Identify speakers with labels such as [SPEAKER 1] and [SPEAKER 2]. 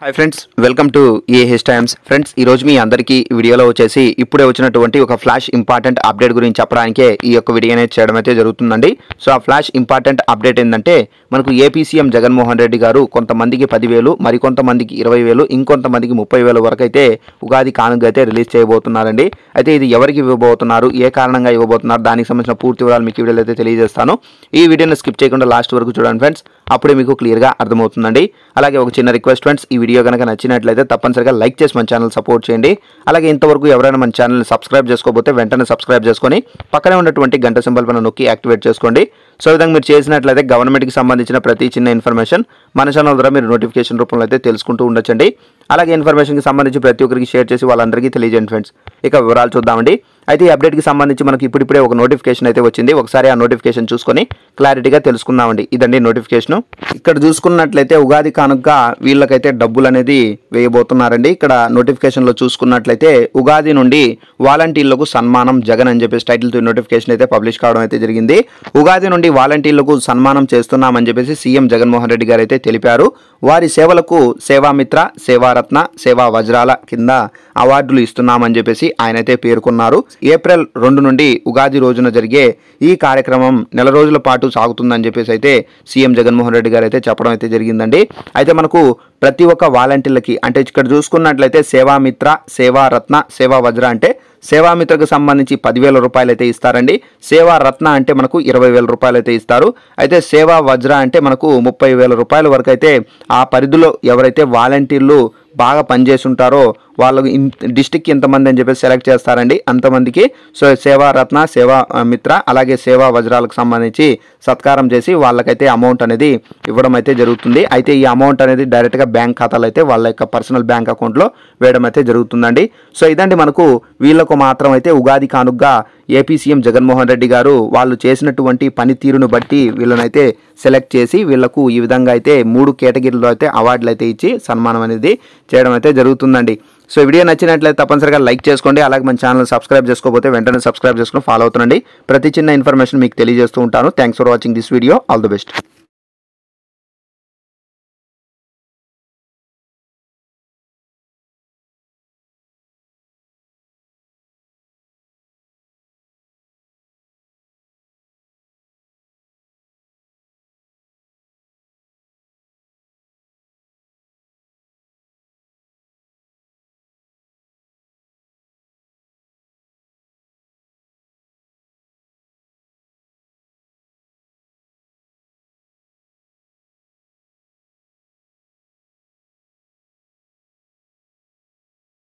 [SPEAKER 1] hi friends welcome to A H times friends ఈ రోజు మీ అందరికీ ఈ వీడియోలో వచ్చేసి ఇప్పుడే వచ్చినటువంటి ఒక ఫ్లాష్ ఇంపార్టెంట్ అప్డేట్ గురించి చెప్పడానికే ఈ యొక్క వీడియో అనేది చేయడం అయితే జరుగుతుందండి సో ఆ ఫ్లాష్ ఇంపార్టెంట్ అప్డేట్ ఏంటంటే మనకు ఏపీ సీఎం జగన్మోహన్ రెడ్డి గారు కొంతమందికి పదివేలు మరికొంతమందికి ఇరవై వేలు ఇంకొంతమందికి ముప్పై వేలు వరకు అయితే ఉగాది కానుక అయితే రిలీజ్ చేయబోతున్నారండి అయితే ఇది ఎవరికి ఇవ్వబోతున్నారు ఏ కారణంగా ఇవ్వబోతున్నారు దానికి సంబంధించిన పూర్తి వివరాలు మీకు ఈ వీడియోలో అయితే తెలియజేస్తాను ఈ వీడియోని స్కిప్ చేయకుండా లాస్ట్ వరకు చూడండి ఫ్రెండ్స్ అప్పుడే మీకు క్లియర్గా అర్థమవుతుందండి అలాగే ఒక చిన్న రిక్వెస్ట్ ఫ్రెండ్స్ ఈ వీడియో కనుక నచ్చినట్లయితే తప్పనిసరిగా లైక్ చేసి మన ఛానల్ సపోర్ట్ చేయండి అలాగే ఇంతవరకు ఎవరైనా మన ఛానల్ని సబ్స్క్రైబ్ చేసుకోకపోతే వెంటనే సబ్స్క్రైబ్ చేసుకొని పక్కనే ఉన్నటువంటి గంట సింబల్ పైన నొక్కి యాక్టివేట్ చేసుకోండి సో ఈ విధంగా మీరు చేసినట్లయితే గవర్నమెంట్కి సంబంధించిన ప్రతి చిన్న ఇన్ఫర్మేషన్ మన ఛానల్ ద్వారా మీరు నోటిఫికేషన్ రూపంలో అయితే తెలుసుకుంటూ ఉండొచ్చండి అలాగే ఇన్ఫర్మేషన్కి సంబంధించి ప్రతి ఒక్కరికి షేర్ చేసి వాళ్ళందరికీ తెలియజేయండి ఫ్రెండ్స్ ఇక వివరాలు చూద్దామండి అయితే ఈ అప్డేట్కి సంబంధించి మనకి ఇప్పుడిప్పుడే ఒక నోటిఫికేషన్ అయితే వచ్చింది ఒకసారి ఆ నోటిఫికేషన్ చూసుకొని క్లారిటీగా తెలుసుకుందామండి ఇదండి నోటిఫికేషన్ ఇక్కడ చూసుకున్నట్లయితే ఉగాది కానుక వీళ్ళకైతే డబ్బులు అనేది వేయబోతున్నారండి ఇక్కడ నోటిఫికేషన్లో చూసుకున్నట్లయితే ఉగాది నుండి వాలంటీర్లకు సన్మానం జగన్ అని చెప్పేసి టైటిల్తో నోటిఫికేషన్ అయితే పబ్లిష్ కావడం అయితే జరిగింది ఉగాది నుండి వాలంటీర్లకు సన్మానం చేస్తున్నామని చెప్పేసి సీఎం జగన్మోహన్ రెడ్డి గారు అయితే తెలిపారు వారి సేవలకు సేవామిత్ర సేవారత్న సేవా వజ్రాల కింద అవార్డులు ఇస్తున్నామని చెప్పేసి ఆయన అయితే పేర్కొన్నారు ఏప్రిల్ రెండు నుండి ఉగాది రోజున జరిగే ఈ కార్యక్రమం నెల రోజుల పాటు సాగుతుందని చెప్పేసి అయితే సీఎం జగన్మోహన్ రెడ్డి గారు అయితే చెప్పడం అయితే జరిగిందండి అయితే మనకు ప్రతి ఒక్క వాలంటీర్లకి అంటే ఇక్కడ చూసుకున్నట్లయితే సేవామిత్ర సేవారత్న సేవా వజ్ర అంటే సేవామిత్రకు సంబంధించి పదివేల రూపాయలు అయితే ఇస్తారండి సేవా రత్న అంటే మనకు ఇరవై వేల రూపాయలు అయితే ఇస్తారు అయితే సేవా వజ్ర అంటే మనకు ముప్పై వేల రూపాయల వరకు అయితే ఆ పరిధిలో ఎవరైతే వాలంటీర్లు బాగా పనిచేసి ఉంటారో వాళ్ళకు ఇన్ డిస్టిక్ ఇంతమంది అని చెప్పేసి సెలెక్ట్ చేస్తారండి అంతమందికి సో సేవా రత్న సేవా ఆ, మిత్ర అలాగే సేవా వజ్రాలకు సంబంధించి సత్కారం చేసి వాళ్ళకైతే అమౌంట్ అనేది ఇవ్వడం అయితే జరుగుతుంది అయితే ఈ అమౌంట్ అనేది డైరెక్ట్గా బ్యాంక్ ఖాతాలో అయితే వాళ్ళ యొక్క పర్సనల్ బ్యాంక్ అకౌంట్లో వేయడం అయితే జరుగుతుందండి సో ఇదండి మనకు వీళ్ళకు మాత్రం అయితే ఉగాది కానుగ్గా ఏపీ సీఎం జగన్మోహన్ రెడ్డి గారు వాళ్ళు చేసినటువంటి పనితీరును బట్టి వీళ్ళనైతే సెలెక్ట్ చేసి వీళ్ళకు ఈ విధంగా అయితే మూడు కేటగిరీలో అయితే అవార్డులు అయితే ఇచ్చి సన్మానం అనేది చేయడం అయితే జరుగుతుందండి సో ఈ వీడియో నచ్చినట్లయితే తప్పనిసరిగా లైక్ చేసుకోండి అలాగే మన ఛానల్ సబ్స్క్రైబ్ చేసుకోకపోతే వెంటనే సబ్స్క్రైబ్ చేసుకుని ఫాలో అవుతుండండి ప్రతి చిన్న ఇన్ఫర్మేషన్ మీకు తెలియజేస్తూ ఉంటాను thanks for watching this video all the best